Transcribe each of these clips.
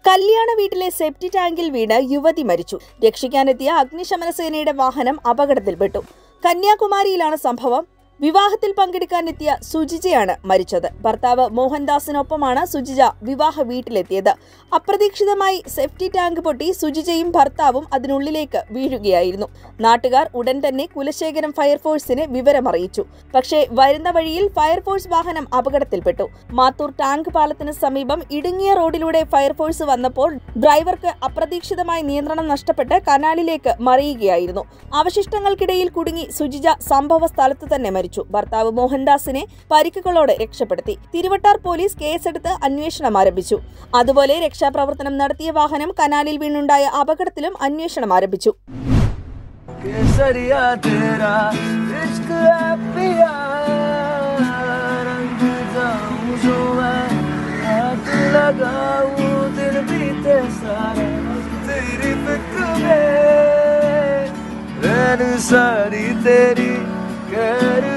കല്യാണ വീട്ടിലെ സെപ്റ്റി ടാങ്കിൽ വീണ് യുവതി മരിച്ചു രക്ഷിക്കാനെത്തിയ അഗ്നിശമന സേനയുടെ വാഹനം അപകടത്തിൽപ്പെട്ടു കന്യാകുമാരിയിലാണ് സംഭവം വിവാഹത്തിൽ പങ്കെടുക്കാനെത്തിയ സുജിജയാണ് മരിച്ചത് ഭർത്താവ് മോഹൻദാസിനൊപ്പമാണ് സുജിജ വിവാഹ വീട്ടിലെത്തിയത് അപ്രതീക്ഷിതമായി സെഫ്റ്റി ടാങ്ക് പൊട്ടി സുജിജയും ഭർത്താവും അതിനുള്ളിലേക്ക് വീഴുകയായിരുന്നു നാട്ടുകാർ ഉടൻ തന്നെ കുലശേഖരം ഫയർഫോഴ്സിനെ വിവരമറിയിച്ചു പക്ഷേ വരുന്ന വഴിയിൽ ഫയർഫോഴ്സ് വാഹനം അപകടത്തിൽപ്പെട്ടു മാത്തൂർ ടാങ്ക് പാലത്തിന് സമീപം ഇടുങ്ങിയ റോഡിലൂടെ ഫയർഫോഴ്സ് വന്നപ്പോൾ ഡ്രൈവർക്ക് അപ്രതീക്ഷിതമായി നിയന്ത്രണം നഷ്ടപ്പെട്ട് കനാലിലേക്ക് മറിയുകയായിരുന്നു അവശിഷ്ടങ്ങൾക്കിടയിൽ കുടുങ്ങി സുജിജ സംഭവ സ്ഥലത്ത് തന്നെ മരിച്ചു ഭർത്താവ് മോഹൻദാസിനെ പരിക്കുകളോടെ രക്ഷപ്പെടുത്തി തിരുവട്ടാർ പോലീസ് കേസെടുത്ത് അന്വേഷണം ആരംഭിച്ചു അതുപോലെ രക്ഷാപ്രവർത്തനം നടത്തിയ വാഹനം കനാലിൽ വീണുണ്ടായ അപകടത്തിലും അന്വേഷണം ആരംഭിച്ചു केसरिया तेरा इश्क है पिया रंग जाऊं जो मैं हाथ लगाऊं दिल बीते सारा तेरी फिक्र में रहन सारी तेरी कैर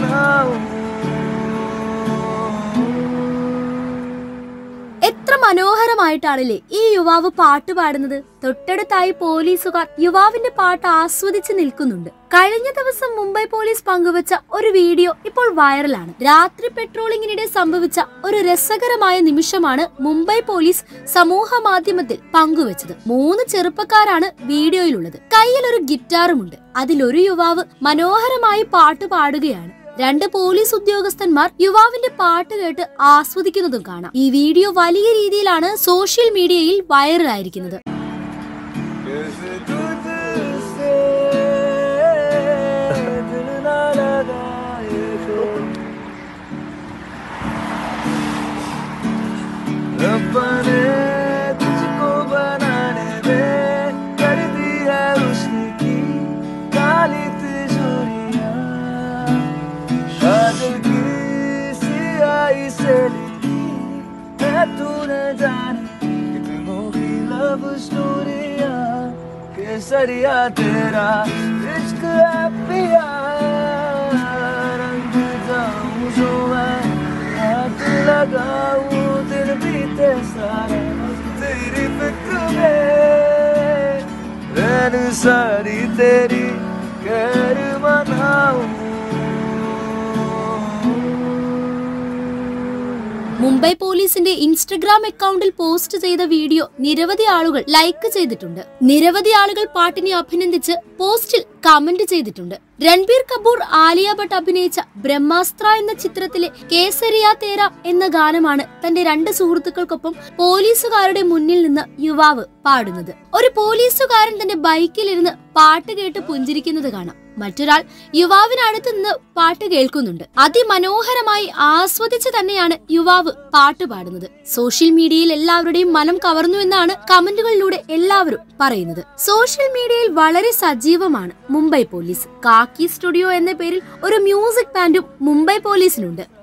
मनाऊं എത്ര മനോഹരമായിട്ടാണല്ലേ ഈ യുവാവ് പാട്ട് പാടുന്നത് തൊട്ടടുത്തായി പോലീസുകാർ യുവാവിന്റെ പാട്ട് ആസ്വദിച്ച് നിൽക്കുന്നുണ്ട് കഴിഞ്ഞ ദിവസം മുംബൈ പോലീസ് പങ്കുവച്ച ഒരു വീഡിയോ ഇപ്പോൾ വൈറലാണ് രാത്രി പെട്രോളിങ്ങിനിടെ സംഭവിച്ച ഒരു രസകരമായ നിമിഷമാണ് മുംബൈ പോലീസ് സമൂഹ മാധ്യമത്തിൽ പങ്കുവച്ചത് മൂന്ന് ചെറുപ്പക്കാരാണ് വീഡിയോയിലുള്ളത് കയ്യിൽ ഒരു ഗിറ്റാറുമുണ്ട് അതിലൊരു യുവാവ് മനോഹരമായി പാട്ട് പാടുകയാണ് രണ്ട് പോലീസ് ഉദ്യോഗസ്ഥന്മാർ യുവാവിന്റെ പാട്ട് കേട്ട് ആസ്വദിക്കുന്നതും കാണാം ഈ വീഡിയോ വലിയ രീതിയിലാണ് സോഷ്യൽ മീഡിയയിൽ വൈറലായിരിക്കുന്നത് कैसे तुझसे दिल ना लगाए तो रब्बा ने तुझको बनाने में कर दी है उसने की काली तिजोरियां काजल की सियाही से लिखी है तूने जाने कितनों की लव स्टोरियां केसरिया तेरा इश्क है पिया रंग जाऊं जो मैं हाथ लगाऊं दिल बीते सारा तेरी फिक्र में रहन सारी तेरी कैर मनाऊं മുംബൈ പോലീസിന്റെ ഇൻസ്റ്റഗ്രാം അക്കൗണ്ടിൽ പോസ്റ്റ് ചെയ്ത വീഡിയോ നിരവധി ആളുകൾ ലൈക്ക് ചെയ്തിട്ടുണ്ട് നിരവധി ആളുകൾ പാട്ടിനെ അഭിനന്ദിച്ച് പോസ്റ്റിൽ കമന്റ് ചെയ്തിട്ടുണ്ട് രൺബീർ കപൂർ ആലിയ ഭട്ട് അഭിനയിച്ച ബ്രഹ്മാസ്ത്ര എന്ന ചിത്രത്തിലെ കേസരിയ തേര എന്ന ഗാനമാണ് തന്റെ രണ്ട് സുഹൃത്തുക്കൾക്കൊപ്പം പോലീസുകാരുടെ മുന്നിൽ നിന്ന് യുവാവ് പാടുന്നത് ഒരു പോലീസുകാരൻ തന്റെ ബൈക്കിലിരുന്ന് പാട്ട് കേട്ട് പുഞ്ചിരിക്കുന്നത് കാണാം മറ്റൊരാൾ യുവാവിനടുത്ത് നിന്ന് പാട്ട് കേൾക്കുന്നുണ്ട് അതിമനോഹരമായി ആസ്വദിച്ച് തന്നെയാണ് യുവാവ് പാട്ട് പാടുന്നത് സോഷ്യൽ മീഡിയയിൽ എല്ലാവരുടെയും മനം കവർന്നു എന്നാണ് കമന്റുകളിലൂടെ എല്ലാവരും പറയുന്നത് സോഷ്യൽ മീഡിയയിൽ വളരെ സജീവമാണ് മുംബൈ പോലീസ് കാക്കി സ്റ്റുഡിയോ എന്ന പേരിൽ ഒരു മ്യൂസിക് ബാൻഡും മുംബൈ പോലീസിനുണ്ട്